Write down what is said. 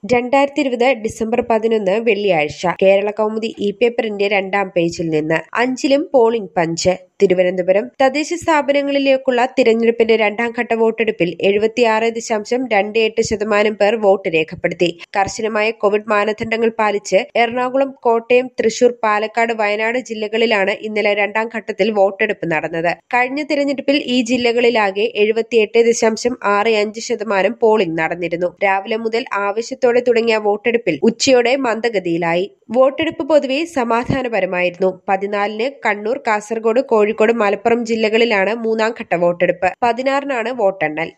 രണ്ടായിരത്തി ഇരുപത് ഡിസംബർ പതിനൊന്ന് വെള്ളിയാഴ്ച കേരള കൗമുദി ഇ പേപ്പറിന്റെ രണ്ടാം പേജിൽ നിന്ന് അഞ്ചിലും പോളിംഗ് പഞ്ച് തിരുവനന്തപുരം തദ്ദേശ സ്ഥാപനങ്ങളിലേക്കുള്ള തിരഞ്ഞെടുപ്പിന്റെ രണ്ടാം ഘട്ട വോട്ടെടുപ്പിൽ എഴുപത്തിയാറ് ദശാംശം രണ്ട് എട്ട് ശതമാനം പേർ വോട്ട് രേഖപ്പെടുത്തി കർശനമായ കോവിഡ് മാനദണ്ഡങ്ങൾ പാലിച്ച് എറണാകുളം കോട്ടയം തൃശൂർ പാലക്കാട് വയനാട് ജില്ലകളിലാണ് ഇന്നലെ രണ്ടാം ഘട്ടത്തിൽ വോട്ടെടുപ്പ് നടന്നത് കഴിഞ്ഞ തിരഞ്ഞെടുപ്പിൽ ഈ ജില്ലകളിലാകെ എഴുപത്തിയെട്ട് ദശാംശം ആറ് അഞ്ച് ശതമാനം പോളിംഗ് നടന്നിരുന്നു രാവിലെ മുതൽ ആവശ്യത്തോടെ തുടങ്ങിയ വോട്ടെടുപ്പിൽ ഉച്ചയോടെ മന്ദഗതിയിലായി വോട്ടെടുപ്പ് പൊതുവെ സമാധാനപരമായിരുന്നു പതിനാലിന് കണ്ണൂർ കാസർഗോഡ് കോഴിക്കോട് മലപ്പുറം ജില്ലകളിലാണ് മൂന്നാം ഘട്ട വോട്ടെടുപ്പ് പതിനാറിനാണ് വോട്ടെണ്ണൽ